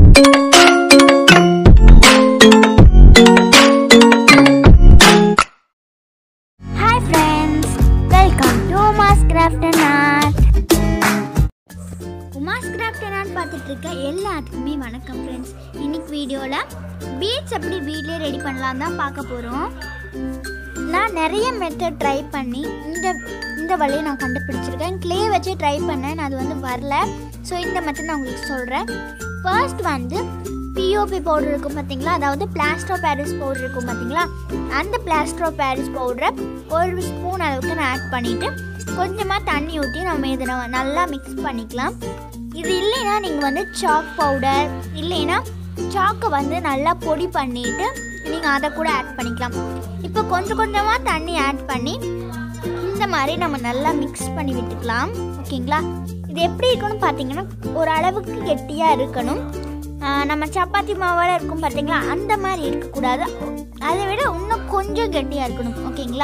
hi friends welcome to Uma's craft and art Uma's craft and art பார்த்துட்டு இருக்க எல்லாத்துக்குமே வணக்கம் ஃப்ரெண்ட்ஸ் இன்னைக்கு வீடியோவில் பீட்ஸ் எப்படி வீட்லேயே ரெடி பண்ணலாம் தான் பார்க்க போகிறோம் நான் நிறைய மெத்தட் ட்ரை பண்ணி இந்த இந்த வழியை நான் கண்டுபிடிச்சிருக்கேன் க்ளே வச்சு ட்ரை பண்ணேன் அது வந்து வரல ஸோ இந்த மெத்தட் நான் உங்களுக்கு சொல்கிறேன் ஃபர்ஸ்ட் வந்து பிஓபி பவுடர் இருக்கும் பார்த்தீங்களா அதாவது பிளாஸ்டோ பாரிஸ் பவுடர் இருக்கும் பார்த்தீங்களா அந்த பிளாஸ்டோ பாரிஸ் பவுடரை ஒரு ஸ்பூன் அளவுக்கு நான் ஆட் பண்ணிவிட்டு கொஞ்சமாக தண்ணி ஊற்றி நம்ம இதை நம்ம நல்லா மிக்ஸ் பண்ணிக்கலாம் இது இல்லைன்னா நீங்கள் வந்து சாக் பவுடர் இல்லைன்னா சாக்கை வந்து நல்லா பொடி பண்ணிவிட்டு நீங்கள் அதை கூட ஆட் பண்ணிக்கலாம் இப்போ கொஞ்சம் கொஞ்சமாக தண்ணி ஆட் பண்ணி இந்த மாதிரி நம்ம நல்லா மிக்ஸ் பண்ணி விட்டுக்கலாம் ஓகேங்களா இது எப்படி இருக்கணும் பார்த்தீங்கன்னா ஒரு அளவுக்கு கெட்டியாக இருக்கணும் ஆஹ் நம்ம சப்பாத்தி மாவோட இருக்கும் பார்த்தீங்களா அந்த மாதிரி இருக்கக்கூடாது அதை விட இன்னும் கொஞ்சம் கெட்டியாக இருக்கணும் ஓகேங்களா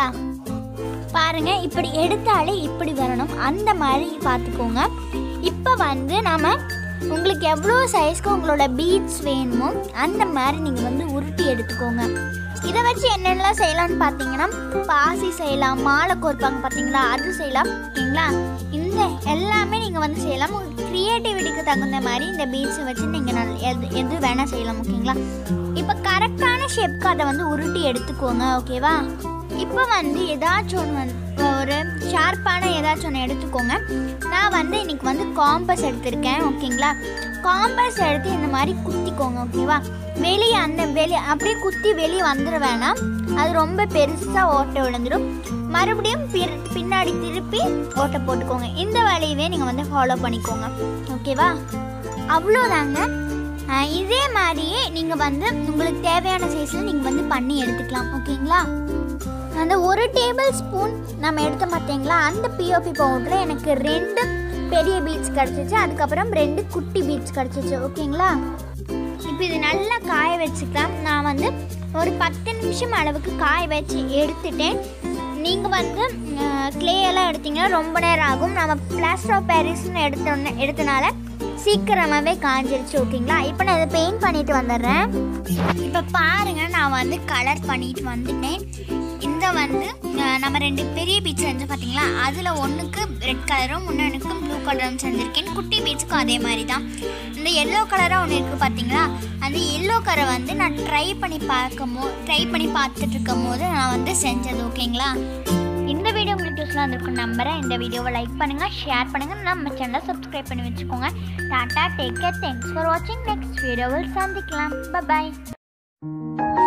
பாருங்க இப்படி எடுத்தாலே இப்படி வரணும் அந்த மாதிரி பார்த்துக்கோங்க இப்போ வந்து நாம உங்களுக்கு எவ்வளோ சைஸ்க்கு உங்களோட பீட்ஸ் வேணுமோ அந்த மாதிரி நீங்கள் வந்து உருட்டி எடுத்துக்கோங்க இதை வச்சு என்னென்னலாம் செய்யலாம்னு பார்த்தீங்கன்னா பாசி செய்யலாம் மாலை கோர்ப்பாங்க பார்த்தீங்களா அது செய்யலாம் ஓகேங்களா இந்த எல்லாமே நீங்கள் வந்து செய்யலாம் உங்களுக்கு க்ரியேட்டிவிட்டிக்கு தகுந்த மாதிரி இந்த பீட்ஸை வச்சு நீங்கள் நல்ல எது எது வேணால் செய்யலாம் ஓகேங்களா இப்போ கரெக்டான ஷேப்க்கு அதை வந்து உருட்டி எடுத்துக்கோங்க ஓகேவா இப்போ வந்து ஏதாச்சும் ஒன்று வந்து ஒரு ஷார்ப்பான ஏதாச்சும் ஒன்று எடுத்துக்கோங்க நான் வந்து இன்னைக்கு வந்து காம்பஸ் எடுத்திருக்கேன் ஓகேங்களா காம்பஸ் எடுத்து இந்த மாதிரி குத்திக்கோங்க ஓகேவா வெளியே அந்த வெளியே அப்படியே குத்தி வெளியே வந்துட வேணாம் அது ரொம்ப பெருசாக ஓட்டை விழுந்துடும் மறுபடியும் பிற- பின்னாடி திருப்பி ஓட்டை போட்டுக்கோங்க இந்த வழியவே நீங்கள் வந்து ஃபாலோ பண்ணிக்கோங்க ஓகேவா அவ்வளோதாங்க ஆஹ் இதே மாதிரியே நீங்கள் வந்து உங்களுக்கு தேவையான சைஸில் நீங்கள் வந்து பண்ணி எடுத்துக்கலாம் ஓகேங்களா அந்த ஒரு டேபிள் ஸ்பூன் நம்ம எடுத்த பார்த்தீங்களா அந்த பிஓபி பவுடரில் எனக்கு ரெண்டு பெரிய பீட்ஸ் கிடச்சிச்சு அதுக்கப்புறம் ரெண்டு குட்டி பீட்ஸ் கிடச்சிச்சு ஓகேங்களா இப்போ இது நல்லா காய வச்சுக்கலாம் நான் வந்து ஒரு பத்து நிமிஷம் அளவுக்கு காய வச்சு எடுத்துட்டேன் நீங்கள் வந்து க்ளே எல்லாம் எடுத்தீங்கன்னா ரொம்ப நேரம் ஆகும் நம்ம பிளாஸ்டர் ஆஃப் பாரிஸ்னு எடுத்தோன்னே எடுத்தனால சீக்கிரமாகவே காஞ்சிருச்சு ஓகேங்களா இப்போ நான் இதை பெயிண்ட் பண்ணிட்டு வந்துடுறேன் இப்போ பாருங்க நான் வந்து கலர் பண்ணிட்டு வந்துட்டேன் இந்த வந்து அஹ், நம்ம ரெண்டு பெரிய பீச் செஞ்சு பார்த்தீங்களா அதில் ஒன்றுக்கு ரெட் கலரும் இன்னொன்றுக்கு ப்ளூ கலரும் செஞ்சுருக்கேன் குட்டி பீச்சுக்கும் அதே மாதிரி தான் இந்த எல்லோ கலராக ஒன்று இருக்குது பார்த்தீங்களா அந்த எல்லோ கலரை வந்து நான் ட்ரை பண்ணி பார்க்கும் போது ட்ரை பண்ணி பார்த்துட்டு இருக்கும் போது நான் வந்து செஞ்சது ஓகேங்களா இந்த வீடியோ உங்களுக்கு யூஸ்ஃபுல்லாக இருந்திருக்கும் நம்புறேன் இந்த வீடியோவை லைக் பண்ணுங்கள் ஷேர் பண்ணுங்கள் நம்ம சேனலை சப்ஸ்கிரைப் பண்ணி வச்சுக்கோங்க tata take care thanks for வாட்சிங் நெக்ஸ்ட் வீடியோவில் சந்திக்கலாம் பாய்